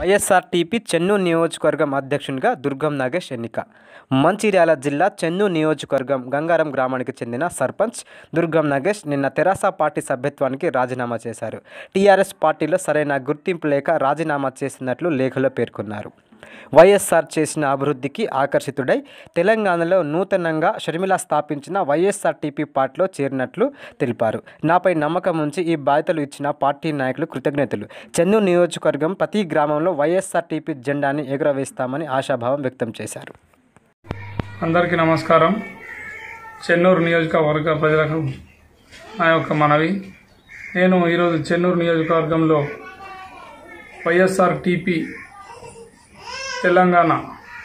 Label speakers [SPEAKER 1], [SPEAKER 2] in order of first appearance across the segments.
[SPEAKER 1] YSRTP Chennur నియోజకవర్గం అధ్యక్షునిగా దుర్గం నాగేష్ ఎన్నిక మంచిర్యాల జిల్లా చెన్నూరు నియోజకవర్గం గంగారం గ్రామానికి చెందిన సర్పంచ్ దుర్గం నాగేష్ నిన్న తెరాస పార్టీ సభ్యత్వానికి రాజీనామా చేశారు టీఆర్ఎస్ పార్టీలో సరైన గుర్తింపు లేక రాజీనామా చేసినట్లు లేఖలో పేర్కొన్నారు వైఎస్ఆర్ చేసిన అభివృద్ధికి ఆకర్షితుడై తెలంగాణలో నూతనంగా షర్మిల స్థాపించిన వైఎస్ఆర్టీపీ పార్టీలో చేరినట్లు తెలిపారు నాపై నమ్మకం ఉంచి ఈ బాధ్యతలు ఇచ్చిన పార్టీ నాయకులు కృతజ్ఞతలు చెన్నూరు నియోజకవర్గం ప్రతి గ్రామంలో వైఎస్ఆర్టీపీ జెండాని ఎగురవేస్తామని ఆశాభావం వ్యక్తం చేశారు
[SPEAKER 2] అందరికీ నమస్కారం చెన్నూరు నియోజకవర్గ ప్రజలకు నా యొక్క మనవి నేను ఈరోజు చెన్నూరు నియోజకవర్గంలో వైఎస్ఆర్ టీపీ తెలంగాణ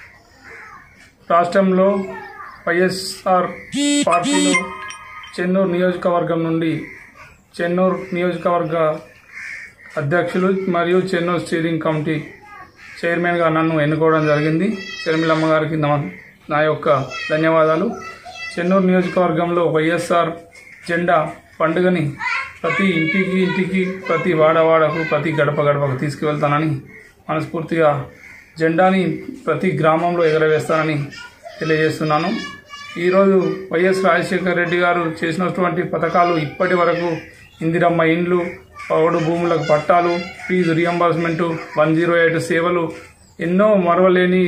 [SPEAKER 2] రాష్ట్రంలో వైఎస్ఆర్ పార్టీలో చెన్నూరు నియోజకవర్గం నుండి చెన్నూరు నియోజకవర్గ అధ్యక్షులు మరియు చెన్నూరు స్టీరింగ్ కమిటీ చైర్మన్గా నన్ను ఎన్నుకోవడం జరిగింది షర్మిలమ్మ గారికి నా నా యొక్క ధన్యవాదాలు చెన్నూరు నియోజకవర్గంలో వైఎస్ఆర్ జెండా పండుగని ప్రతి ఇంటికి ఇంటికి ప్రతి వాడవాడకు ప్రతి గడప గడపకు తీసుకువెళ్తానని మనస్ఫూర్తిగా జెండాని ప్రతి గ్రామంలో ఎగరవేస్తానని తెలియజేస్తున్నాను ఈరోజు వైఎస్ రాజశేఖర రెడ్డి గారు చేసినటువంటి పథకాలు ఇప్పటి వరకు ఇందిరమ్మ ఇండ్లు పౌడు భూములకు పట్టాలు fee reimbursement one zero eight సేవలు ఎన్నో మరవలేని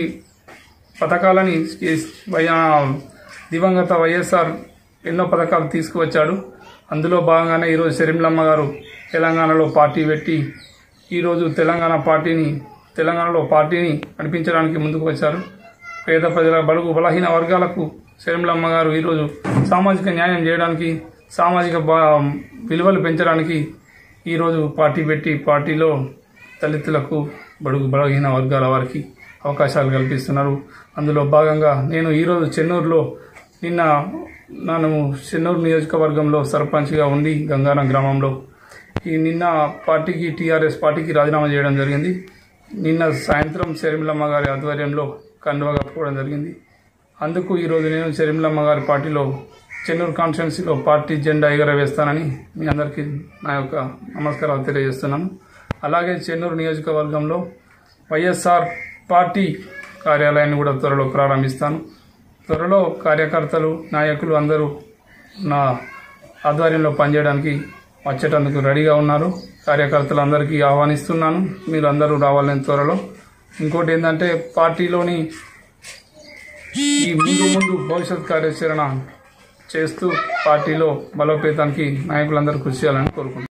[SPEAKER 2] పథకాలని చేసి- వై- ఆ, దివంగత వైఎస్ఆర్ ఎన్నో పథకాలు తీసుకువచ్చాడు అందులో భాగంగానే ఈరోజు శరీంలమ్మ గారు తెలంగాణలో పార్టీ పెట్టి ఈరోజు తెలంగాణ పార్టీని తెలంగాణలో పార్టీని నడిపించడానికి ముందుకు వచ్చారు పేద ప్రజల బడుగు బలహీన వర్గాలకు శరీంలమ్మ గారు ఈరోజు సామాజిక న్యాయం చేయడానికి సామాజిక బా- విలువలు పెంచడానికి ఈరోజు పార్టీ పెట్టి పార్టీలో దళితులకు బడుగు బలహీన వర్గాల వారికి అవకాశాలు కల్పిస్తున్నారు అందులో భాగంగా నేను ఈరోజు చెన్నూరులో నిన్న నేను చెన్నూరు నియోజకవర్గంలో సర్పంచ్గా ఉండి గంగారం గ్రామంలో ఈ నిన్న పార్టీకి టీఆర్ఎస్ పార్టీకి రాజీనామా చేయడం జరిగింది నిన్న సాయంత్రం శర్మిలమ్మ గారి ఆధ్వర్యంలో కండువా కప్పుకోవడం జరిగింది అందుకు ఈరోజు నేను శర్మిలమ్మ గారి పార్టీలో చెన్నూరు కాన్స్టిట్యున్సీలో పార్టీ జెండా ఎగరవేస్తానని మీ అందరికీ నా యొక్క నమస్కారాలు తెలియజేస్తున్నాను అలాగే చెన్నూరు నియోజకవర్గంలో వైఎస్ఆర్ పార్టీ కార్యాలయాన్ని కూడా త్వరలో ప్రారంభిస్తాను త్వరలో కార్యకర్తలు నాయకులు అందరూ నా ఆధ్వర్యంలో పనిచేయడానికి వచ్చేటందుకు రెడీగా ఉన్నారు కార్యకర్తలందరికీ ఆహ్వానిస్తున్నాను మీరు అందరూ రావాలని త్వరలో ఇంకోటి ఏంటంటే పార్టీలోని ఈ ముందు ముందు భవిష్యత్ కార్యాచరణ చేస్తూ పార్టీలో బలోపేతానికి నాయకులందరూ కృషి చేయాలని కోరుకుంటున్నాను